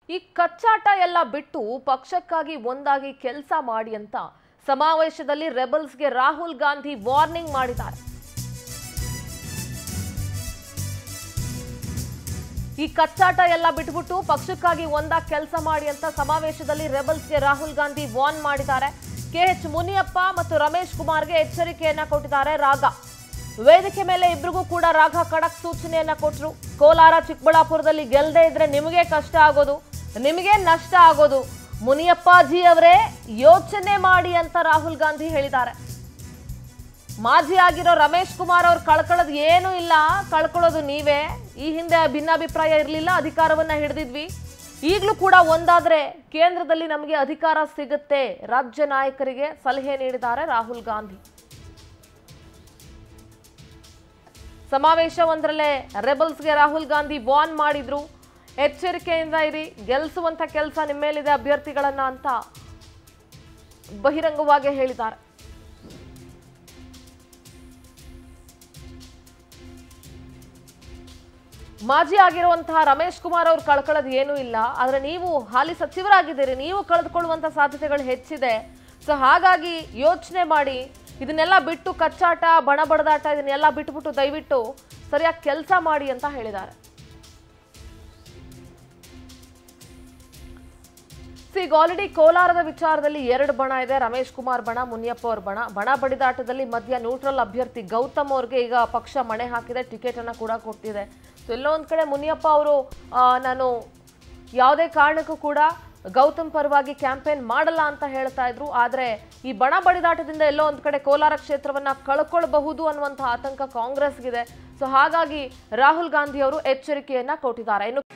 ಈ ಕಚ್ಚಾಟ ಎಲ್ಲ ಬಿಟ್ಟು ಪಕ್ಷಕ್ಕಾಗಿ ಒಂದಾಗಿ ಕೆಲಸ ಮಾಡಿ ಅಂತ ಸಮಾವೇಶದಲ್ಲಿ ರೆಬಲ್ಸ್ಗೆ ರಾಹುಲ್ ಗಾಂಧಿ ವಾರ್ನಿಂಗ್ ಮಾಡಿದ್ದಾರೆ ಈ ಕಚ್ಚಾಟ ಎಲ್ಲ ಬಿಟ್ಬಿಟ್ಟು ಪಕ್ಷಕ್ಕಾಗಿ ಒಂದಾಗಿ ಕೆಲಸ ಮಾಡಿ ಅಂತ ಸಮಾವೇಶದಲ್ಲಿ ರೆಬಲ್ಸ್ಗೆ ರಾಹುಲ್ ಗಾಂಧಿ ವಾರ್ನ್ ಮಾಡಿದ್ದಾರೆ ಕೆಎಚ್ ಮುನಿಯಪ್ಪ ಮತ್ತು ರಮೇಶ್ ಕುಮಾರ್ಗೆ ಎಚ್ಚರಿಕೆಯನ್ನ ಕೊಟ್ಟಿದ್ದಾರೆ ರಾಗ ವೇದಿಕೆ ಮೇಲೆ ಇಬ್ರಿಗೂ ಕೂಡ ರಾಘ ಖಡಕ್ ಸೂಚನೆಯನ್ನ ಕೊಟ್ಟರು ಕೋಲಾರ ಚಿಕ್ಕಬಳ್ಳಾಪುರದಲ್ಲಿ ಗೆಲ್ಲದೆ ಇದ್ರೆ ನಿಮಗೆ ಕಷ್ಟ ಆಗೋದು ನಿಮಗೆ ನಷ್ಟ ಆಗೋದು ಮುನಿಯಪ್ಪಾಜಿ ಅವರೇ ಯೋಚನೆ ಮಾಡಿ ಅಂತ ರಾಹುಲ್ ಗಾಂಧಿ ಹೇಳಿದ್ದಾರೆ ಮಾಜಿ ಆಗಿರೋ ರಮೇಶ್ ಕುಮಾರ್ ಅವ್ರು ಕಳ್ಕೊಳ್ಳೋದು ಏನೂ ಇಲ್ಲ ಕಳ್ಕೊಳ್ಳೋದು ನೀವೇ ಈ ಹಿಂದೆ ಭಿನ್ನಾಭಿಪ್ರಾಯ ಇರಲಿಲ್ಲ ಅಧಿಕಾರವನ್ನ ಹಿಡಿದಿದ್ವಿ ಈಗಲೂ ಕೂಡ ಒಂದಾದ್ರೆ ಕೇಂದ್ರದಲ್ಲಿ ನಮಗೆ ಅಧಿಕಾರ ಸಿಗುತ್ತೆ ರಾಜ್ಯ ನಾಯಕರಿಗೆ ಸಲಹೆ ನೀಡಿದ್ದಾರೆ ರಾಹುಲ್ ಗಾಂಧಿ ಸಮಾವೇಶ ಒಂದರಲ್ಲೇ ರೆಬಲ್ಸ್ಗೆ ರಾಹುಲ್ ಗಾಂಧಿ ವಾರ್ನ್ ಮಾಡಿದ್ರು ಎಚ್ಚರಿಕೆಯಿಂದ ಇರಿ ಗೆಲ್ಲಿಸುವಂತ ಕೆಲಸ ನಿಮ್ಮ ಮೇಲಿದೆ ಅಭ್ಯರ್ಥಿಗಳನ್ನ ಅಂತ ಬಹಿರಂಗವಾಗಿ ಹೇಳಿದ್ದಾರೆ ಮಾಜಿ ಆಗಿರುವಂತಹ ರಮೇಶ್ ಕುಮಾರ್ ಅವ್ರು ಕಳ್ಕೊಳ್ಳೋದು ಏನೂ ಇಲ್ಲ ಆದ್ರೆ ನೀವು ಹಾಲಿ ಸಚಿವರಾಗಿದ್ದೀರಿ ನೀವು ಕಳೆದುಕೊಳ್ಳುವಂತ ಸಾಧ್ಯತೆಗಳು ಹೆಚ್ಚಿದೆ ಸೊ ಹಾಗಾಗಿ ಯೋಚನೆ ಮಾಡಿ ಇದನ್ನೆಲ್ಲ ಬಿಟ್ಟು ಕಚ್ಚಾಟ ಬಣ ಬಡದಾಟ ಇದನ್ನೆಲ್ಲ ಬಿಟ್ಬಿಟ್ಟು ದಯವಿಟ್ಟು ಸರಿಯಾಗಿ ಕೆಲಸ ಮಾಡಿ ಅಂತ ಹೇಳಿದ್ದಾರೆ ಸೊ ಈಗ ಆಲ್ರೆಡಿ ಕೋಲಾರದ ವಿಚಾರದಲ್ಲಿ ಎರಡು ಬಣ ಇದೆ ರಮೇಶ್ ಕುಮಾರ್ ಬಣ ಮುನಿಯಪ್ಪ ಅವ್ರ ಬಣ ಬಣ ಬಡಿದಾಟದಲ್ಲಿ ಮಧ್ಯ ನ್ಯೂಟ್ರಲ್ ಅಭ್ಯರ್ಥಿ ಗೌತಮ್ ಅವ್ರಿಗೆ ಈಗ ಪಕ್ಷ ಮಣೆ ಹಾಕಿದೆ ಟಿಕೆಟ್ ಅನ್ನ ಕೂಡ ಕೊಟ್ಟಿದೆ ಸೊ ಎಲ್ಲೋ ಒಂದ್ ಕಡೆ ಮುನಿಯಪ್ಪ ಅವರು ನಾನು ಯಾವುದೇ ಕಾರಣಕ್ಕೂ ಕೂಡ ಗೌತಮ್ ಪರವಾಗಿ ಕ್ಯಾಂಪೇನ್ ಮಾಡಲ್ಲ ಅಂತ ಹೇಳ್ತಾ ಇದ್ರು ಆದ್ರೆ ಈ ಬಣ ಬಡಿದಾಟದಿಂದ ಎಲ್ಲೋ ಒಂದ್ ಕಡೆ ಕೋಲಾರ ಕ್ಷೇತ್ರವನ್ನ ಕಳ್ಕೊಳ್ಬಹುದು ಅನ್ನುವಂತಹ ಆತಂಕ ಕಾಂಗ್ರೆಸ್ಗಿದೆ ಸೊ ಹಾಗಾಗಿ ರಾಹುಲ್ ಗಾಂಧಿ ಅವರು ಎಚ್ಚರಿಕೆಯನ್ನ ಕೊಟ್ಟಿದ್ದಾರೆ ಇನ್ನು